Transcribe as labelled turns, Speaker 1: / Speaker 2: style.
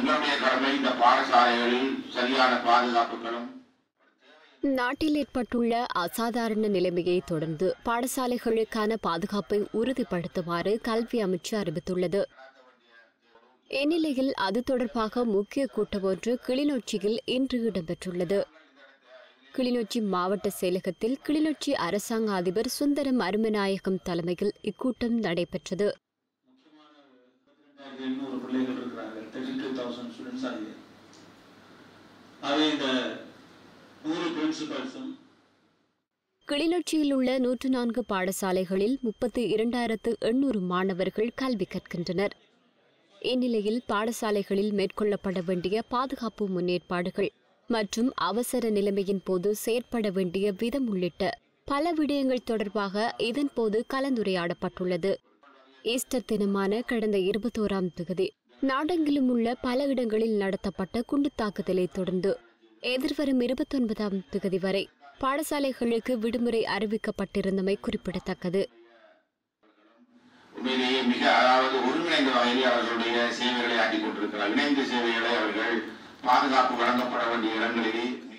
Speaker 1: எங்களுடைய கடமை இந்த பாடசாலைகளில் சரியான பாதுகாப்புகளும்
Speaker 2: நாட்டில் ஏற்பட்டுள்ள அசாதாரண நிலைமையை தொடர்ந்து பாடசாலைகளுக்கான பாதுகாப்பை உறுதிப்படுத்துமாறு கல்வி அமைச்சு அறிவித்துள்ளது இந்நிலையில் அது தொடர்பாக முக்கிய கூட்டம் ஒன்று கிளிநொச்சியில் இன்று இடம்பெற்றுள்ளது கிளிநொச்சி மாவட்ட செயலகத்தில் கிளிநொச்சி அரசாங்க அதிபர் சுந்தரம் அருமநாயகம் தலைமையில் இக்கூட்டம் நடைபெற்றது
Speaker 3: ரெண்டாயிரத்தி எண்ணூறு பிள்ளைகள் இருக்கிறாங்க தேர்ட்டி டூ தௌசண்ட் ஸ்டூடெண்ட்ஸ் ஆகிய ஆகவே இந்த நூறு பிரின்சிபல்ஸும்
Speaker 2: கிளிநொச்சியில் உள்ள நூற்று நான்கு பாடசாலைகளில் முப்பத்தி இரண்டாயிரத்து எண்ணூறு மாணவர்கள் கல்வி கற்கின்றனர் இந்நிலையில் பாடசாலைகளில் மேற்கொள்ளப்பட வேண்டிய பாதுகாப்பு முன்னேற்பாடுகள் மற்றும் அவசர நிலைமையின் போது செயற்பட வேண்டிய விதம் உள்ளிட்ட பல விடயங்கள் தொடர்பாக இதன்போது கலந்துரையாடப்பட்டுள்ளது ஈஸ்டர் தினமான கடந்த இருபத்தோராம் தேதி நாடெங்கிலும் உள்ள பல இடங்களில் நடத்தப்பட்ட குண்டுத் தாக்குதலை தொடர்ந்து எதிர்வரும் இருபத்தொன்பதாம் தேதி வரை பாடசாலைகளுக்கு விடுமுறை அறிவிக்கப்பட்டிருந்தமை குறிப்பிடத்தக்கது
Speaker 1: உண்மையிலேயே மிக அதாவது ஒருங்கிணைந்த வகையில் அவர்களுடைய சேவைகளை ஆற்றிக் கொண்டிருக்கிறார் இணைந்த சேவைகளை அவர்கள் பாதுகாப்பு வழங்கப்பட வேண்டிய இடங்களிலே